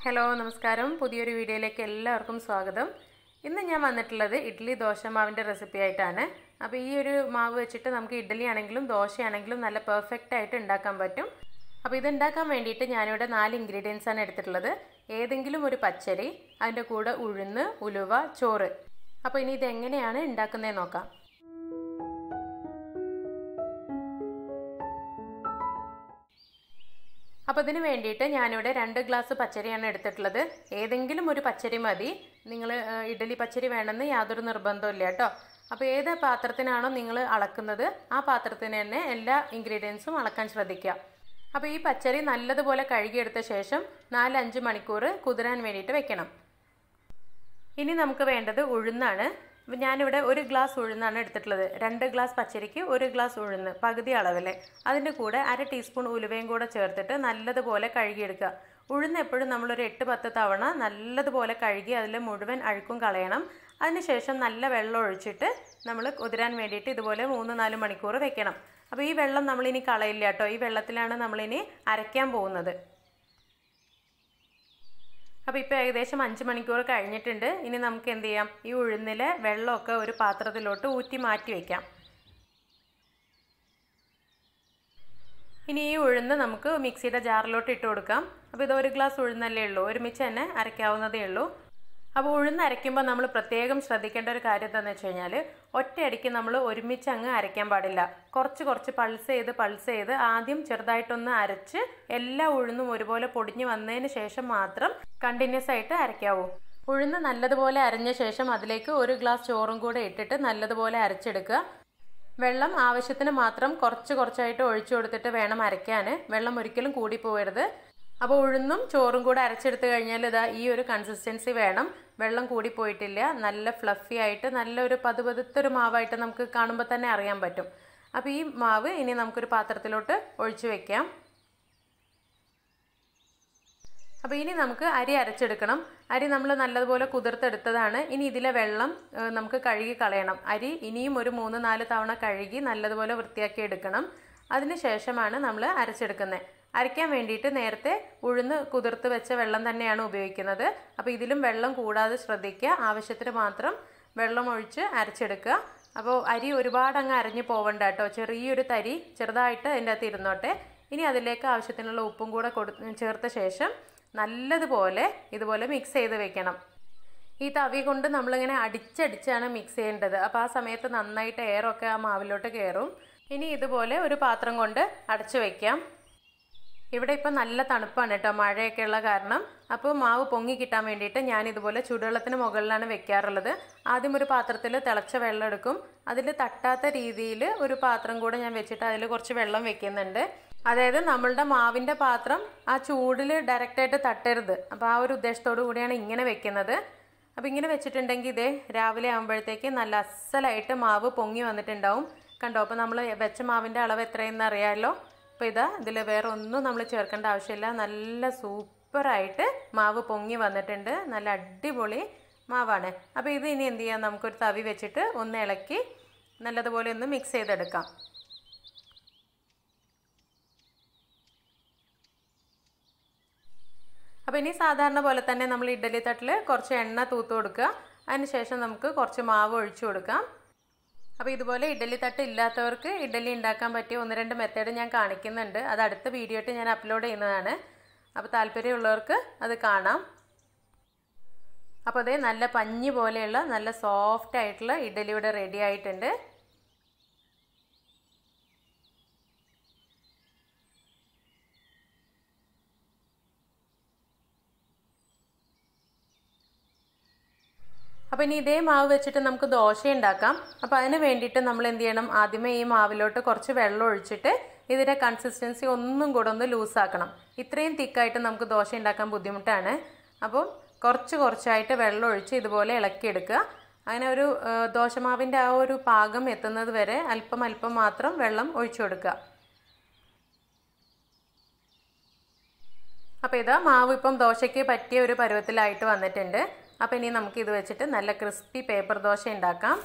hello നമസ്കാരം പുതിയൊരു വീഡിയോയിലേക്ക് എല്ലാവർക്കും സ്വാഗതം ഇന്ന് ഞാൻ വന്നിട്ടുള്ളത് ഇഡ്ഡലി ദോശമാവിൻ്റെ റെസിപ്പി ആയിട്ടാണ് അപ്പോൾ ഈ ഒരു മാവ് വെച്ചിട്ട് നമുക്ക് ഇഡ്ഡലി ആണെങ്കിലും ദോശയാണെങ്കിലും നല്ല പെർഫെക്റ്റ് ആയിട്ട് ഉണ്ടാക്കാൻ പറ്റും അപ്പോൾ ഇത് ഉണ്ടാക്കാൻ വേണ്ടിയിട്ട് ഞാനിവിടെ നാല് ഇൻഗ്രീഡിയൻസ് ആണ് എടുത്തിട്ടുള്ളത് ഏതെങ്കിലും ഒരു പച്ചരി അതിൻ്റെ കൂടെ ഉഴുന്ന് ഉലുവ ചോറ് അപ്പോൾ ഇനി ഇത് എങ്ങനെയാണ് ഉണ്ടാക്കുന്നതെന്ന് നോക്കാം അപ്പോൾ ഇതിന് വേണ്ടിയിട്ട് ഞാനിവിടെ രണ്ട് ഗ്ലാസ് പച്ചരിയാണ് എടുത്തിട്ടുള്ളത് ഏതെങ്കിലും ഒരു പച്ചരി മതി നിങ്ങൾ ഇഡ്ഡലി പച്ചരി വേണമെന്ന് യാതൊരു നിർബന്ധമില്ല കേട്ടോ അപ്പോൾ ഏത് പാത്രത്തിനാണോ നിങ്ങൾ അളക്കുന്നത് ആ പാത്രത്തിന് തന്നെ എല്ലാ ഇൻഗ്രീഡിയൻസും അളക്കാൻ ശ്രദ്ധിക്കുക അപ്പോൾ ഈ പച്ചരി നല്ലതുപോലെ കഴുകിയെടുത്ത ശേഷം നാലഞ്ച് മണിക്കൂർ കുതിരാൻ വേണ്ടിയിട്ട് വെക്കണം ഇനി നമുക്ക് വേണ്ടത് ഉഴുന്നാണ് അപ്പം ഞാനിവിടെ ഒരു ഗ്ലാസ് ഉഴുന്നാണ് എടുത്തിട്ടുള്ളത് രണ്ട് ഗ്ലാസ് പച്ചരിക്ക് ഒരു ഗ്ലാസ് ഉഴുന്ന് പകുതി അളവിലെ അതിൻ്റെ കൂടെ അര ടീസ്പൂൺ ഉലുവയും കൂടെ ചേർത്തിട്ട് നല്ലതുപോലെ കഴുകിയെടുക്കുക ഉഴുന്ന് എപ്പോഴും നമ്മളൊരു എട്ട് പത്ത് തവണ നല്ലതുപോലെ കഴുകി അതിൽ മുഴുവൻ അഴുക്കും കളയണം അതിനുശേഷം നല്ല വെള്ളം ഒഴിച്ചിട്ട് നമ്മൾ കുതിരാൻ വേണ്ടിയിട്ട് ഇതുപോലെ മൂന്ന് നാല് മണിക്കൂർ വെക്കണം അപ്പോൾ ഈ വെള്ളം നമ്മളിനി കളയില്ല കേട്ടോ ഈ വെള്ളത്തിലാണ് നമ്മളിനി അരയ്ക്കാൻ പോകുന്നത് അപ്പോൾ ഇപ്പോൾ ഏകദേശം അഞ്ച് മണിക്കൂർ കഴിഞ്ഞിട്ടുണ്ട് ഇനി നമുക്ക് എന്ത് ചെയ്യാം ഈ ഉഴുന്നിലെ വെള്ളമൊക്കെ ഒരു പാത്രത്തിലോട്ട് ഊറ്റി മാറ്റി വയ്ക്കാം ഇനി ഈ ഉഴുന്ന് നമുക്ക് മിക്സിയുടെ ജാറിലോട്ട് ഇട്ട് കൊടുക്കാം അപ്പോൾ ഇത് ഒരു ഗ്ലാസ് ഉഴുന്നല്ലേ ഉള്ളൂ ഒരുമിച്ച് തന്നെ അരയ്ക്കാവുന്നതേ ഉള്ളൂ അപ്പോൾ ഉഴുന്ന് അരയ്ക്കുമ്പോൾ നമ്മൾ പ്രത്യേകം ശ്രദ്ധിക്കേണ്ട ഒരു കാര്യം എന്താണെന്ന് വെച്ച് കഴിഞ്ഞാൽ ഒറ്റയടിക്ക് നമ്മൾ ഒരുമിച്ച് അങ്ങ് അരയ്ക്കാൻ പാടില്ല കുറച്ച് കുറച്ച് പൾസ് ചെയ്ത് പൾസ് ചെയ്ത് ആദ്യം ചെറുതായിട്ടൊന്ന് അരച്ച് എല്ലാ ഉഴുന്നും ഒരുപോലെ പൊടിഞ്ഞ് വന്നതിന് ശേഷം മാത്രം കണ്ടിന്യൂസ് ആയിട്ട് അരയ്ക്കാവൂ ഉഴുന്ന് നല്ലതുപോലെ അരഞ്ഞ ശേഷം അതിലേക്ക് ഒരു ഗ്ലാസ് ചോറും കൂടെ ഇട്ടിട്ട് നല്ലതുപോലെ അരച്ചെടുക്കുക വെള്ളം ആവശ്യത്തിന് മാത്രം കുറച്ച് കുറച്ചായിട്ട് ഒഴിച്ചു കൊടുത്തിട്ട് വേണം അരയ്ക്കാൻ വെള്ളം ഒരിക്കലും കൂടി പോകരുത് അപ്പോൾ ഉഴുന്നും ചോറും കൂടെ അരച്ചെടുത്ത് കഴിഞ്ഞാൽ ഇതാ ഈ ഒരു കൺസിസ്റ്റൻസി വേണം വെള്ളം കൂടി പോയിട്ടില്ല നല്ല ഫ്ലഫി ആയിട്ട് നല്ലൊരു പതുപതുത്തൊരു മാവായിട്ട് നമുക്ക് കാണുമ്പോൾ തന്നെ അറിയാൻ പറ്റും അപ്പോൾ ഈ മാവ് ഇനി നമുക്കൊരു പാത്രത്തിലോട്ട് ഒഴിച്ചു വെക്കാം അപ്പോൾ ഇനി നമുക്ക് അരി അരച്ചെടുക്കണം അരി നമ്മൾ നല്ലതുപോലെ കുതിർത്തെടുത്തതാണ് ഇനി ഇതിലെ വെള്ളം നമുക്ക് കഴുകി കളയണം അരി ഇനിയും ഒരു മൂന്ന് നാല് തവണ കഴുകി നല്ലതുപോലെ വൃത്തിയാക്കി എടുക്കണം അതിന് ശേഷമാണ് നമ്മൾ അരച്ചെടുക്കുന്നത് അരയ്ക്കാൻ വേണ്ടിയിട്ട് നേരത്തെ ഉഴുന്ന് കുതിർത്ത് വെച്ച വെള്ളം തന്നെയാണ് ഉപയോഗിക്കുന്നത് അപ്പോൾ ഇതിലും വെള്ളം കൂടാതെ ശ്രദ്ധിക്കുക ആവശ്യത്തിന് മാത്രം വെള്ളം ഒഴിച്ച് അരച്ചെടുക്കുക അപ്പോൾ അരി ഒരുപാട് അങ്ങ് അരഞ്ഞു പോവണ്ട കേട്ടോ ചെറിയൊരു തരി ചെറുതായിട്ട് അതിൻ്റെ അകത്ത് ഇരുന്നോട്ടെ ഇനി അതിലേക്ക് ആവശ്യത്തിനുള്ള ഉപ്പും കൂടെ കൊടു ചേർത്ത ശേഷം നല്ലതുപോലെ ഇതുപോലെ മിക്സ് ചെയ്ത് വെക്കണം ഈ തവി കൊണ്ട് നമ്മളിങ്ങനെ അടിച്ചടിച്ചാണ് മിക്സ് ചെയ്യേണ്ടത് അപ്പോൾ ആ സമയത്ത് നന്നായിട്ട് എയറൊക്കെ ആ മാവിലോട്ട് കയറും ഇനി ഇതുപോലെ ഒരു പാത്രം കൊണ്ട് അടച്ചു വയ്ക്കാം ഇവിടെ ഇപ്പം നല്ല തണുപ്പാണ് കേട്ടോ മഴയൊക്കെ ഉള്ള കാരണം അപ്പോൾ മാവ് പൊങ്ങി കിട്ടാൻ വേണ്ടിയിട്ട് ഞാൻ ഇതുപോലെ ചൂടുവെള്ളത്തിന് മുകളിലാണ് വെക്കാറുള്ളത് ആദ്യം ഒരു പാത്രത്തിൽ തിളച്ച വെള്ളം എടുക്കും അതിൽ തട്ടാത്ത രീതിയിൽ ഒരു പാത്രം കൂടെ ഞാൻ വെച്ചിട്ട് അതിൽ കുറച്ച് വെള്ളം വെക്കുന്നുണ്ട് അതായത് നമ്മളുടെ മാവിൻ്റെ പാത്രം ആ ചൂടിൽ ഡയറക്റ്റായിട്ട് തട്ടരുത് അപ്പോൾ ആ ഒരു ഉദ്ദേശത്തോടു കൂടിയാണ് ഇങ്ങനെ വെക്കുന്നത് അപ്പോൾ ഇങ്ങനെ വെച്ചിട്ടുണ്ടെങ്കിൽ ഇതേ രാവിലെ ആകുമ്പോഴത്തേക്ക് നല്ല അസലായിട്ട് മാവ് പൊങ്ങി വന്നിട്ടുണ്ടാവും കണ്ടോ അപ്പോൾ നമ്മൾ വെച്ച മാവിൻ്റെ അളവ് എത്രയെന്ന് അറിയാമല്ലോ അപ്പോൾ ഇതാ ഇതിൽ വേറെ ഒന്നും നമ്മൾ ചേർക്കേണ്ട ആവശ്യമില്ല നല്ല സൂപ്പറായിട്ട് മാവ് പൊങ്ങി വന്നിട്ടുണ്ട് നല്ല അടിപൊളി മാവാണ് അപ്പോൾ ഇത് ഇനി എന്ത് ചെയ്യാം നമുക്കൊരു തവി വെച്ചിട്ട് ഒന്ന് ഇളക്കി നല്ലതുപോലെ ഒന്ന് മിക്സ് ചെയ്തെടുക്കാം അപ്പോൾ ഇനി സാധാരണ പോലെ തന്നെ നമ്മൾ ഇഡ്ഡലി തട്ടിൽ കുറച്ച് എണ്ണ തൂത്ത് കൊടുക്കുക അതിനുശേഷം നമുക്ക് കുറച്ച് മാവ് ഒഴിച്ചു കൊടുക്കാം അപ്പോൾ ഇതുപോലെ ഇഡ്ഡലി തട്ട് ഇല്ലാത്തവർക്ക് ഇഡ്ഡലി ഉണ്ടാക്കാൻ പറ്റിയ ഒന്ന് രണ്ട് മെത്തേഡ് ഞാൻ കാണിക്കുന്നുണ്ട് അത് അടുത്ത വീഡിയോ ആയിട്ട് ഞാൻ അപ്ലോഡ് ചെയ്യുന്നതാണ് അപ്പോൾ താല്പര്യമുള്ളവർക്ക് അത് കാണാം അപ്പോൾ അതേ നല്ല പഞ്ഞി പോലെയുള്ള നല്ല സോഫ്റ്റ് ആയിട്ടുള്ള ഇഡ്ഡലി ഇവിടെ റെഡി ആയിട്ടുണ്ട് അപ്പോൾ ഇനി ഇതേ മാവ് വെച്ചിട്ട് നമുക്ക് ദോശ ഉണ്ടാക്കാം അപ്പോൾ അതിന് വേണ്ടിയിട്ട് നമ്മൾ എന്ത് ചെയ്യണം ആദ്യമേ ഈ മാവിലോട്ട് കുറച്ച് വെള്ളം ഒഴിച്ചിട്ട് ഇതിൻ്റെ കൺസിസ്റ്റൻസി ഒന്നും കൂടെ ഒന്ന് ലൂസാക്കണം ഇത്രയും തിക്കായിട്ട് നമുക്ക് ദോശ ഉണ്ടാക്കാൻ ബുദ്ധിമുട്ടാണ് അപ്പോൾ കുറച്ച് കുറച്ചായിട്ട് വെള്ളം ഒഴിച്ച് ഇതുപോലെ ഇളക്കിയെടുക്കുക അങ്ങനെ ഒരു ദോശമാവിൻ്റെ ആ ഒരു പാകം എത്തുന്നത് വരെ അല്പം അല്പം മാത്രം വെള്ളം ഒഴിച്ചു കൊടുക്കുക അപ്പോൾ ഇതാ മാവ് ഇപ്പം ദോശയ്ക്ക് പറ്റിയ ഒരു പരുവത്തിലായിട്ട് വന്നിട്ടുണ്ട് അപ്പോൾ ഇനി നമുക്ക് ഇത് വെച്ചിട്ട് നല്ല ക്രിസ്പി പേപ്പർ ദോശ ഉണ്ടാക്കാം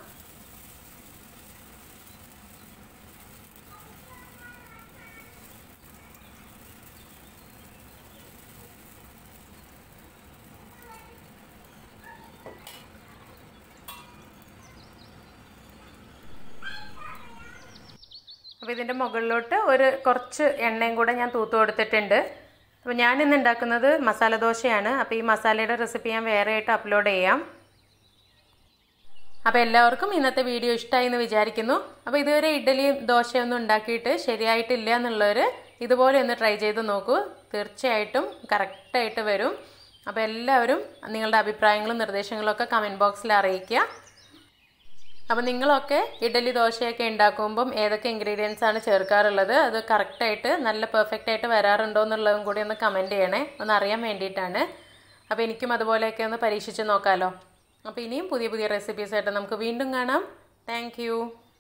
അപ്പോൾ ഇതിൻ്റെ മുകളിലോട്ട് ഒരു കുറച്ച് എണ്ണയും കൂടെ ഞാൻ തൂത്ത് കൊടുത്തിട്ടുണ്ട് അപ്പോൾ ഞാൻ ഇന്ന് ഉണ്ടാക്കുന്നത് മസാല ദോശയാണ് അപ്പോൾ ഈ മസാലയുടെ റെസിപ്പി ഞാൻ വേറെ ആയിട്ട് അപ്ലോഡ് ചെയ്യാം അപ്പോൾ എല്ലാവർക്കും ഇന്നത്തെ വീഡിയോ ഇഷ്ടമായി എന്ന് വിചാരിക്കുന്നു അപ്പോൾ ഇതുവരെ ഇഡ്ഡലി ദോശയൊന്നും ഉണ്ടാക്കിയിട്ട് ശരിയായിട്ടില്ല എന്നുള്ളവർ ഇതുപോലെ ഒന്ന് ട്രൈ ചെയ്ത് നോക്കൂ തീർച്ചയായിട്ടും കറക്റ്റായിട്ട് വരും അപ്പോൾ എല്ലാവരും നിങ്ങളുടെ അഭിപ്രായങ്ങളും നിർദ്ദേശങ്ങളും ഒക്കെ കമൻറ്റ് ബോക്സിൽ അറിയിക്കുക അപ്പോൾ നിങ്ങളൊക്കെ ഇഡലി ദോശയൊക്കെ ഉണ്ടാക്കുമ്പം ഏതൊക്കെ ഇൻഗ്രീഡിയൻസ് ആണ് ചേർക്കാറുള്ളത് അത് കറക്റ്റായിട്ട് നല്ല പെർഫെക്റ്റ് ആയിട്ട് വരാറുണ്ടോ എന്നുള്ളതും കൂടി ഒന്ന് കമൻറ്റ് ചെയ്യണേ ഒന്ന് അറിയാൻ വേണ്ടിയിട്ടാണ് അപ്പോൾ എനിക്കും അതുപോലെയൊക്കെ ഒന്ന് പരീക്ഷിച്ച് നോക്കാമല്ലോ അപ്പോൾ ഇനിയും പുതിയ പുതിയ റെസിപ്പീസായിട്ട് നമുക്ക് വീണ്ടും കാണാം താങ്ക്